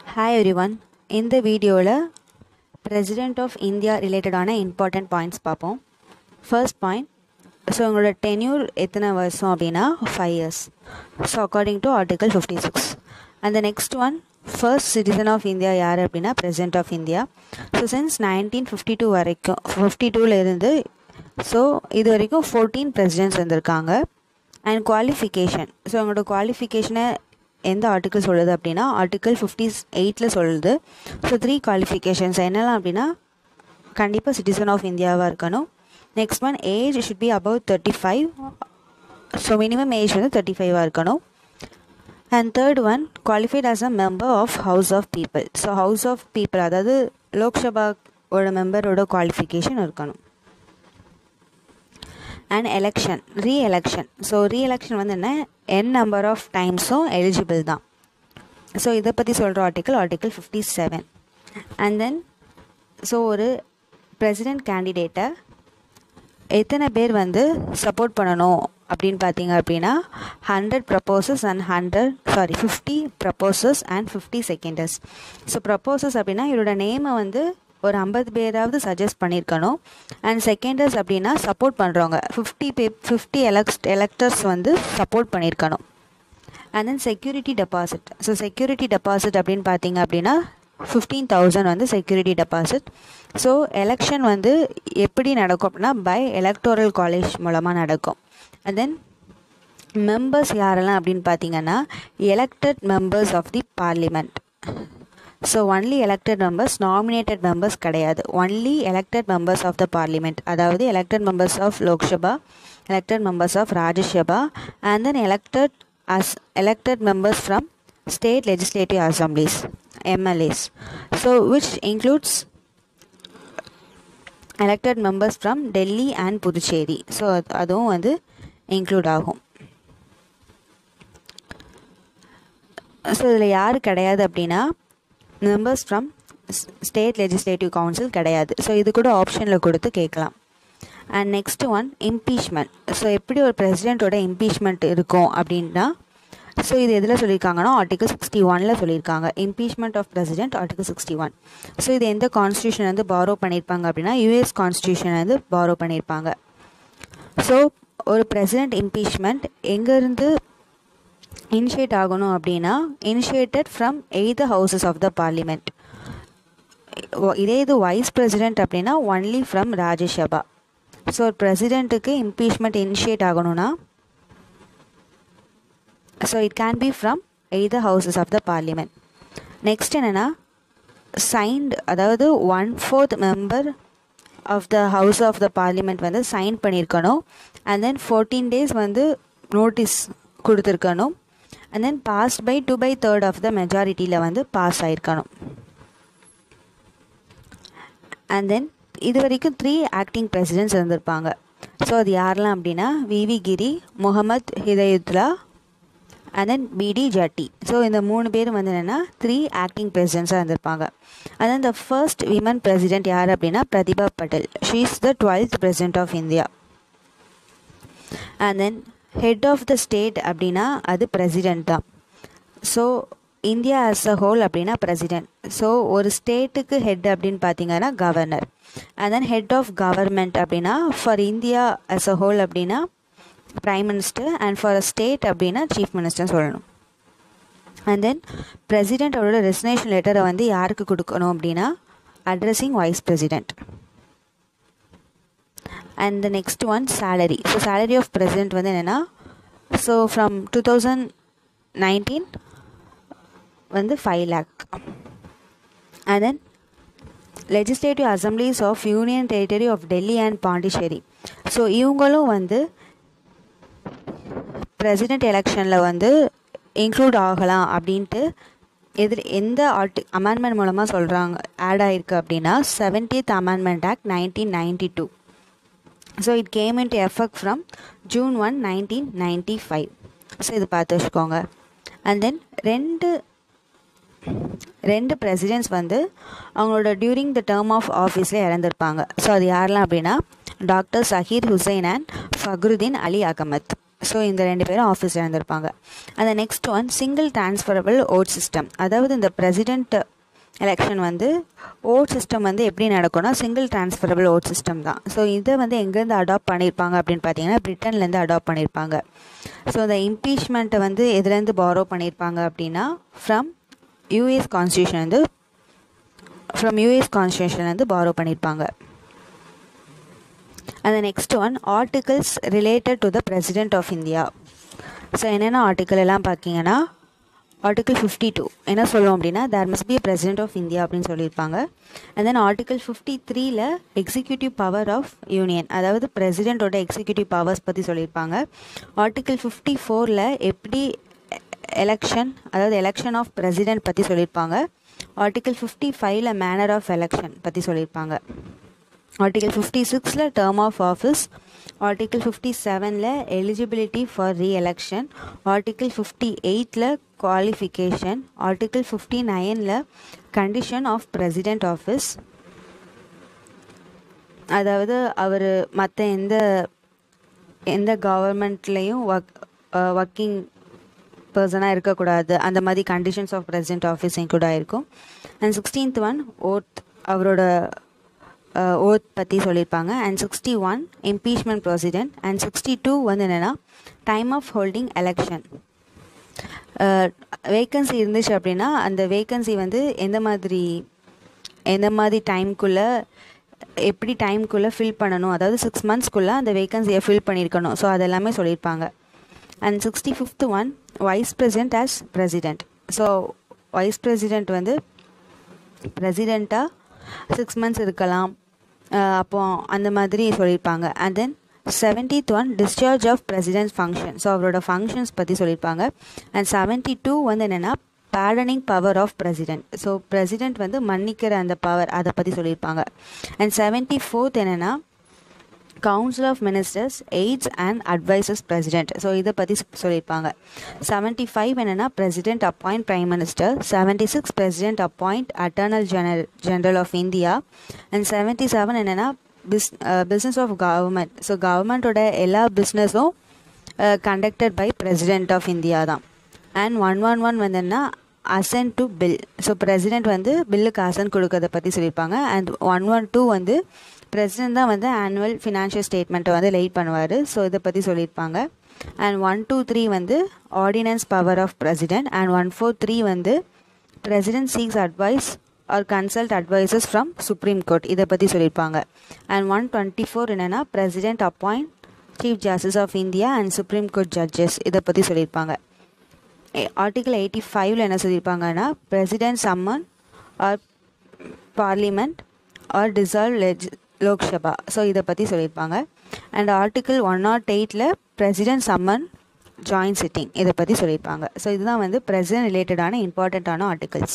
Hi every everyone இந்த வீடியோவில் president of India ரிலேட்டடான இம்பார்ட்டண்ட் பாயிண்ட்ஸ் பார்ப்போம் ஃபர்ஸ்ட் பாயிண்ட் ஸோ உங்களோட டென்யூர் எத்தனை வருஷம் அப்படின்னா five years so according to article fifty six அந்த next one first citizen of India யார் அப்படின்னா president of India so since nineteen fifty two வரைக்கும் ஃபிஃப்டி டூலேருந்து ஸோ இது வரைக்கும் ஃபோர்டீன் பிரசிடென்ட்ஸ் வந்திருக்காங்க அண்ட் குவாலிஃபிகேஷன் ஸோ உங்களோட குவாலிஃபிகேஷனை எந்த ஆர்டிக்கல் சொல்லுது அப்படின்னா ஆர்டிக்கல் ஃபிஃப்டி எயிட்டில் சொல்லுது ஸோ த்ரீ குவாலிஃபிகேஷன்ஸ் என்னெல்லாம் அப்படின்னா கண்டிப்பாக சிட்டிசன் ஆஃப் இந்தியாவாக இருக்கணும் next one age should be above thirty five so minimum age வந்து தேர்ட்டி ஃபைவாக இருக்கணும் and third one qualified as a member of house of people so house of people அதாவது லோக்சபாவோட மெம்பரோட குவாலிஃபிகேஷன் இருக்கணும் and election reelection so reelection வந்து என்ன என் நம்பர் ஆஃப் டைம்ஸும் எலிஜிபிள் தான் ஸோ இதை பற்றி சொல்கிற article article fifty seven and then so ஒரு பிரசிடெண்ட் கேண்டிடேட்டை எத்தனை பேர் வந்து சப்போர்ட் பண்ணணும் அப்படின்னு பார்த்தீங்க அப்படின்னா hundred proposers and hundred sorry fifty proposers and fifty seconders so proposers அப்படின்னா இவரோட நேமை வந்து ஒரு ஐம்பது பேராவது சஜஸ்ட் பண்ணியிருக்கணும் அண்ட் செகண்டர்ஸ் அப்படின்னா சப்போர்ட் பண்ணுறவங்க ஃபிஃப்டி பே ஃபிஃப்டி எலக்ட் எலக்டர்ஸ் வந்து சப்போர்ட் பண்ணியிருக்கணும் and then security deposit so security deposit அப்படின்னு பார்த்தீங்க அப்படின்னா ஃபிஃப்டீன் தௌசண்ட் வந்து செக்யூரிட்டி டெபாசிட் ஸோ எலெக்ஷன் வந்து எப்படி நடக்கும் அப்படின்னா பை எலக்டோரல் காலேஜ் மூலமாக நடக்கும் அண்ட் தென் மெம்பர்ஸ் யாரெல்லாம் அப்படின்னு பார்த்தீங்கன்னா elected members of the parliament so only elected members nominated members கிடையாது only elected members of the parliament அதாவது elected members of Lok Sabha elected members of Rajya Sabha and then elected as elected members from state legislative assemblies MLAs so which includes elected members from Delhi and Puducherry so அதுவும் வந்து include ஆகும் so இதில் யார் கிடையாது அப்படின்னா members from state legislative council கிடையாது so இது கூட ஆப்ஷனில் கொடுத்து கேட்கலாம் and next one impeachment so எப்படி ஒரு பிரசிடெண்ட்டோட இம்பீச்மெண்ட் இருக்கும் அப்படின்னா ஸோ இது எதில் சொல்லியிருக்காங்கன்னா ஆர்டிகல் சிக்ஸ்டி ஒனில் சொல்லியிருக்காங்க impeachment of president article sixty one so இது எந்த கான்ஸ்டியூஷன் வந்து பாரோ பண்ணியிருப்பாங்க அப்படின்னா யூஎஸ் கான்ஸ்டியூஷன் வந்து பாரோ பண்ணியிருப்பாங்க ஸோ ஒரு பிரசிடெண்ட் இம்பீச்மெண்ட் எங்கேருந்து இனிஷியேட் ஆகணும் அப்படின்னா initiated from either houses of the parliament இதே இது வைஸ் பிரசிடெண்ட் அப்படின்னா ஒன்லி ஃப்ரம் ராஜ்யசபா ஸோ ஒரு பிரசிடெண்ட்டுக்கு இம்பீச்மெண்ட் இனிஷியேட் ஆகணும்னா so it can be from either houses of the parliament next என்னென்னா சைன்டு அதாவது one fourth member of the house of the parliament வந்து sign பண்ணியிருக்கணும் அண்ட் தென் ஃபோர்டீன் டேஸ் வந்து notice கொடுத்துருக்கணும் and then pass by two by third of the மெஜாரிட்டியில் வந்து pass ஆயிருக்கணும் and then இது வரைக்கும் த்ரீ ஆக்டிங் பிரசிடென்ட்ஸ் இருந்திருப்பாங்க ஸோ அது யாரெல்லாம் அப்படின்னா விவி கிரி முகமது ஹிதயுத்லா அண்ட் தென் பிடி ஜட்டி ஸோ இந்த மூணு பேரும் வந்து என்னென்னா த்ரீ ஆக்டிங் பிரசிடென்ட்ஸாக இருந்திருப்பாங்க and then the first women president யார் அப்படின்னா Pratibha Patil she is the twelfth president of India and then head of the state அப்படின்னா அது பிரசிடெண்ட் தான் so India as a whole அப்படின்னா பிரசிடெண்ட் ஸோ ஒரு ஸ்டேட்டுக்கு ஹெட் அப்படின்னு பார்த்தீங்கன்னா governor and then head of government அப்படின்னா for India as a whole அப்படின்னா prime minister and for a state அப்படின்னா சீஃப் மினிஸ்டர் சொல்லணும் அண்ட் தென் பிரசிடெண்ட் அவரோட ரெசினேஷன் லெட்டரை வந்து யாருக்கு கொடுக்கணும் அப்படின்னா addressing vice president and the next one salary so salary of president வந்து என்னென்னா so from two thousand nineteen வந்து five lakh and then legislative assemblies of union territory of Delhi and Pondicherry so இவங்களும் வந்து பிரசிடெண்ட் எலெக்ஷனில் வந்து இன்க்ளூட் ஆகலாம் அப்படின்ட்டு எதிர் எந்த ஆர்டி அமெண்ட்மெண்ட் மூலமாக சொல்கிறாங்க ஆட் ஆகிருக்கு அப்படின்னா seventieth amendment act nineteen ninety two so it came into effect from June one nineteen ninety five so இது பார்த்து வச்சுக்கோங்க அண்ட் தென் ரெண்டு ரெண்டு பிரசிடென்ட்ஸ் வந்து அவங்களோட டியூரிங் த டேர்ம் ஆஃப் ஆஃபீஸில் இறந்துருப்பாங்க ஸோ அது யாரெல்லாம் அப்படின்னா doctor Zakir Hussain and Fakhruddin Ali Ahmed so இந்த ரெண்டு பேரும் ஆஃபீஸில் இருந்திருப்பாங்க அந்த next one single transferable vote system அதாவது இந்த பிரசிடென்ட் எலெக்ஷன் வந்து ஓட் சிஸ்டம் வந்து எப்படி நடக்கும்னா சிங்கிள் டிரான்ஸ்ஃபரபிள் ஓட் சிஸ்டம் தான் ஸோ இதை வந்து எங்கேருந்து அடாப்ட் பண்ணியிருப்பாங்க அப்படின்னு பார்த்தீங்கன்னா பிரிட்டன்லேருந்து அடாப்ட் பண்ணியிருப்பாங்க ஸோ இந்த இம்பீச்மெண்ட்டை வந்து எதுலேருந்து பாரோ பண்ணியிருப்பாங்க அப்படின்னா ஃப்ரம் யூஎஸ் கான்ஸ்டியூஷன் வந்து ஃப்ரம் யூஎஸ் கான்ஸ்டியூஷன்லேருந்து பாரோ பண்ணியிருப்பாங்க அந்த next one articles related to the president of India so என்னென்ன ஆர்டிக்கல் எல்லாம் பார்த்தீங்கன்னா ஆர்டிகல் ஃபிஃப்டி டூ என்ன சொல்லுவோம் அப்படின்னா there must be president of India அப்படின்னு சொல்லியிருப்பாங்க அண்ட் தென் ஆர்டிகல் ஃபிஃப்டி த்ரீல எக்ஸிக்யூட்டிவ் பவர் ஆஃப் யூனியன் அதாவது பிரசிடென்ட்டோட எக்ஸிக்யூட்டிவ் பவர்ஸ் பற்றி சொல்லியிருப்பாங்க ஆர்டிகல் ஃபிஃப்டி ஃபோரில் எப்படி எலெக்ஷன் அதாவது எலெக்ஷன் ஆஃப் பிரசிடென்ட் பற்றி சொல்லியிருப்பாங்க ஆர்டிகல் ஃபிஃப்டி ஃபைவ்ல மேனர் ஆஃப் எலெக்ஷன் பற்றி சொல்லியிருப்பாங்க ஆர்டிகல் ஃபிஃப்டி சிக்ஸில் term of office article fifty செவனில் eligibility for reelection article fifty எயிட்டில் குவாலிஃபிகேஷன் ஆர்டிகல் ஃபிஃப்டி நைனில் கண்டிஷன் ஆஃப் பிரசிடென்ட் ஆஃபீஸ் அதாவது அவர் மற்ற எந்த எந்த கவர்மெண்ட்லேயும் ஒர்க் ஒர்க்கிங் பர்சனாக இருக்கக்கூடாது அந்த மாதிரி கண்டிஷன்ஸ் ஆஃப் பிரசிடென்ட் ஆஃபீஸ் கூட இருக்கும் அண்ட் சிக்ஸ்டீன்த் ஒன் ஓத் அவரோட ஓத் பற்றி சொல்லியிருப்பாங்க and sixty one impeachment procedure and sixty two வந்து என்னென்னா time of holding election vacancy இருந்துச்சு அப்படின்னா அந்த வேக்கன்சி வந்து எந்த மாதிரி எந்த மாதிரி டைம்குள்ளே எப்படி டைம்குள்ளே ஃபில் பண்ணணும் அதாவது சிக்ஸ் மந்த்ஸ்க்குள்ளே அந்த வேக்கன்சியை ஃபில் பண்ணியிருக்கணும் ஸோ அதெல்லாமே சொல்லியிருப்பாங்க and sixty fifth one vice president as president so vice president வந்து பிரசிடெண்ட்டாக சிக்ஸ் மந்த்ஸ் இருக்கலாம் அப்போ அந்த மாதிரி சொல்லியிருப்பாங்க and then seventieth one discharge of president function so அவரோட ஃபங்க்ஷன்ஸ் பற்றி சொல்லியிருப்பாங்க அண்ட் செவன்ட்டி டூ வந்து என்னென்னா pardoning power of president so president வந்து மன்னிக்கிற அந்த பவர் அதை பற்றி சொல்லியிருப்பாங்க அண்ட் செவன்ட்டி ஃபோர்த் என்னென்னா council of ministers aids and advises president so இதை பற்றி சொல்லியிருப்பாங்க செவன்ட்டி ஃபைவ் என்னென்னா president appoint prime minister seventy six president appoint attorney general general of India and seventy seven என்னென்னா பிஸ் பிஸ்னஸ் ஆஃப் கவர்மெண்ட் ஸோ கவர்மெண்ட்டோட எல்லா பிஸ்னஸும் conducted by president of India தான் அண்ட் ஒன் ஒன் ஒன் வந்துன்னா assent to bill so president வந்து பில்லுக்கு assent கொடுக்கறத பற்றி சொல்லியிருப்பாங்க அண்ட் ஒன் ஒன் டூ வந்து பிரசிடென்ட் தான் வந்து ஆனுவல் ஃபினான்ஷியல் ஸ்டேட்மெண்ட்டை வந்து லைட் பண்ணுவார் ஸோ இதை பற்றி சொல்லியிருப்பாங்க அண்ட் ஒன் டூ த்ரீ வந்து ordinance power of president and one four three வந்து president seeks advice or consult advices from supreme court இதை பற்றி சொல்லியிருப்பாங்க அண்ட் ஒன் டுவெண்ட்டி ஃபோர் என்னென்னா president appoint chief justice of India and supreme court judges இதை பற்றி சொல்லியிருப்பாங்க article eighty ஃபைவ்ல என்ன சொல்லியிருப்பாங்கன்னா president summon or parliament or dissolve லெஜ் லோக்சபா ஸோ இதை பற்றி சொல்லியிருப்பாங்க அண்ட் ஆர்டிக்கிள் ஒன் நாட் எயிட்டில் பிரசிடென்ட் சம்மன் ஜாயின்ட் சிட்டிங் இதை பற்றி சொல்லியிருப்பாங்க ஸோ இதுதான் வந்து பிரசிடென்ட் ரிலேட்டடான இம்பார்ட்டண்ட்டான ஆர்டிகல்ஸ்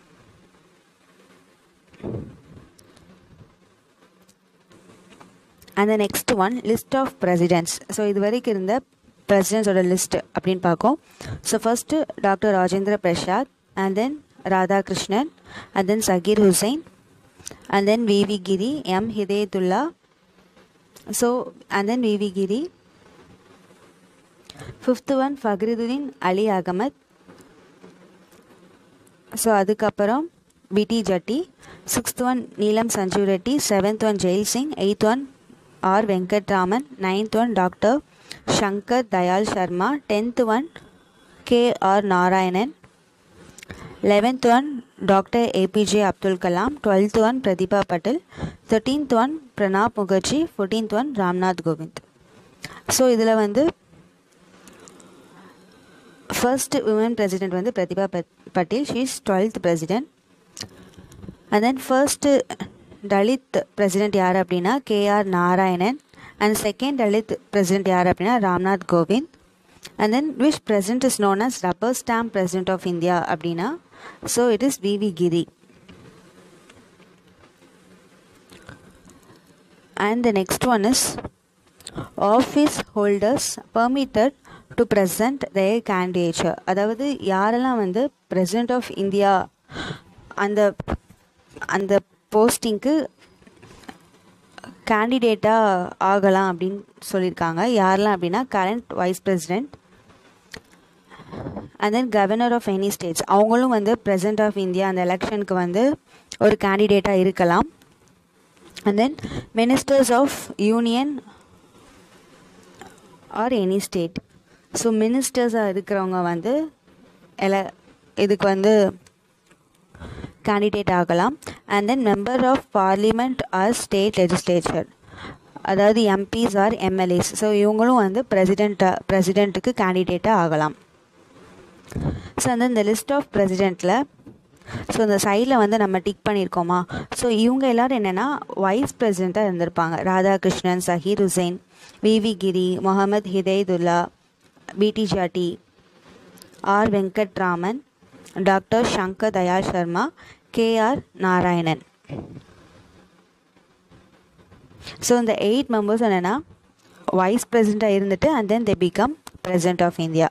அந்த next one list of presidents so இது வரைக்கும் இருந்த பிரசிடென்ட்ஸோட லிஸ்ட் அப்படின்னு பார்க்கும் so first doctor Rajendra Prasad and then Radhakrishnan and then Zakir Hussain and then VV Giri, M. Hidayatullah. So, and then VV Giri. Fifth one, Fakhruddin Ali Ahmed. So அதுக்கப்புறம் B D Jatti sixth one Neelam Sanjiva Reddy seventh one Zail Singh eighth one R Venkataraman ninth one doctor Shankar Dayal Sharma tenth one K R Narayanan eleventh one doctor APJ Abdul Kalam twelfth one Pratibha Patil thirteenth one Pranab Mukherjee fourteenth one Ramnath Kovind so இதில் வந்து first woman president வந்து Pratibha Patil she is twelfth president and then first Dalit president யார் அப்படின்னா KR Narayanan and second Dalit president யார் அப்படின்னா Ramnath Kovind and then which president is known as rubber stamp president of India அப்படின்னா so it is V V Giri and the next one is office holders permitted to present their candidature அதாவது யாரெல்லாம் வந்து president of India அந்த அந்த போஸ்டிங்க்கு கேண்டிடேட்டாக ஆகலாம் அப்படின்னு சொல்லியிருக்காங்க யாரெல்லாம் அப்படின்னா current vice president and then governor of any states அவங்களும் வந்து பிரசிடென்ட் ஆஃப் இந்தியா அந்த எலெக்ஷனுக்கு வந்து ஒரு கேண்டிடேட்டாக இருக்கலாம் and then ministers of union or any state so மினிஸ்டர்ஸாக இருக்கிறவங்க வந்து எல இதுக்கு வந்து கேண்டிடேட் ஆகலாம் and then member of parliament or state legislature அதாவது எம்பிஸ் ஆர் எம்எல்ஏஸ் ஸோ இவங்களும் வந்து பிரசிடெண்ட்டாக பிரசிடெண்ட்டுக்கு கேண்டிடேட்டாக ஆகலாம் ஸோ வந்து இந்த லிஸ்ட் ஆஃப் பிரசிடெண்ட்டில் ஸோ இந்த சைடில் வந்து நம்ம டிக் பண்ணியிருக்கோமா ஸோ இவங்க எல்லோரும் என்னென்னா வைஸ் பிரசிடெண்ட்டாக இருந்திருப்பாங்க ராதாகிருஷ்ணன் சஹீர் ஹுசைன் விவி கிரி Mohammad Hidayatullah B D Jatti R Venkataraman doctor Shankar Dayal Sharma K R Narayanan so இந்த எயிட் மெம்பர்ஸ் என்னென்னா வைஸ் பிரசிடெண்ட்டாக இருந்துட்டு and then they become president of India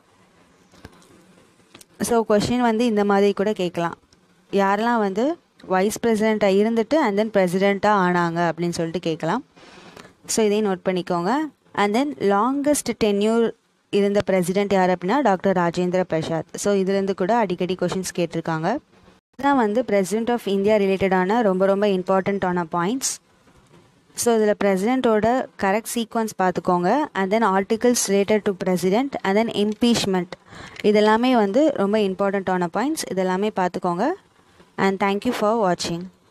so question வந்து இந்த மாதிரி கூட கேட்கலாம் யாரெல்லாம் வந்து வைஸ் பிரசிடெண்ட்டாக இருந்துட்டு அண்ட் தென் பிரசிடெண்ட்டாக ஆனாங்க அப்படின்னு சொல்லிட்டு கேட்கலாம் ஸோ இதையும் நோட் பண்ணிக்கோங்க அண்ட் தென் லாங்கஸ்ட் டென்யூர் இருந்த பிரசிடெண்ட் யார் அப்படின்னா டாக்டர் ராஜேந்திர பிரசாத் ஸோ இதுலேருந்து கூட அடிக்கடி கொஷின்ஸ் கேட்டிருக்காங்க இதெல்லாம் வந்து பிரசிடெண்ட் ஆஃப் இந்தியா ரிலேட்டடான ரொம்ப ரொம்ப இம்பார்ட்டண்ட்டான பாயிண்ட்ஸ் ஸோ இதில் பிரசிடெண்ட்டோட கரெக்ட் சீக்வன்ஸ் பார்த்துக்கோங்க and then articles related to president and then impeachment இதெல்லாமே வந்து ரொம்ப இம்பார்ட்டண்ட்டான பாயிண்ட்ஸ் இதெல்லாமே பார்த்துக்கோங்க அண்ட் தேங்க்யூ ஃபார் வாட்சிங்